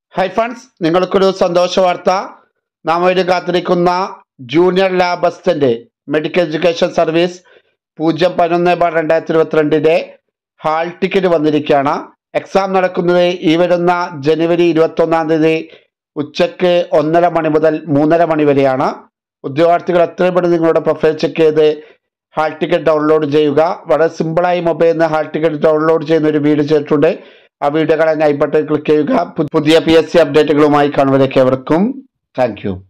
hi funds നിങ്ങൾക്കൊരു സന്തോഷ വാർത്ത നാം ഒരു കാത്തിരിക്കുന്ന junior lab assistant medical education service പൂജ്യം പതിനൊന്ന് ബാർ രണ്ടായിരത്തി ഇരുപത്തിരണ്ടിൻ്റെ ഹാൾ ടിക്കറ്റ് വന്നിരിക്കുകയാണ് എക്സാം നടക്കുന്നത് ഈ വരുന്ന ജനുവരി ഇരുപത്തൊന്നാം തീയതി ഉച്ചയ്ക്ക് ഒന്നര മണി മുതൽ മൂന്നര മണി വരെയാണ് ഉദ്യോഗാർത്ഥികൾ എത്രയും പെട്ടെന്ന് നിങ്ങളുടെ പ്രൊഫൈൽ ചെക്ക് ചെയ്ത് ഹാൾ ടിക്കറ്റ് ഡൗൺലോഡ് ചെയ്യുക വളരെ സിമ്പിളായി മൊബൈലിൽ നിന്ന് ഹാൾ ടിക്കറ്റ് ഡൗൺലോഡ് ചെയ്യുന്ന ഒരു വീഡിയോ ചെയ്തിട്ടുണ്ട് ആ വീഡിയോ കാണാൻ ഐ ബട്ടൺ ക്ലിക്ക് ചെയ്യുക പു- പുതിയ പി എസ് സി അപ്ഡേറ്റുകളുമായി കാണുവരേക്ക് എവർക്കും താങ്ക് യു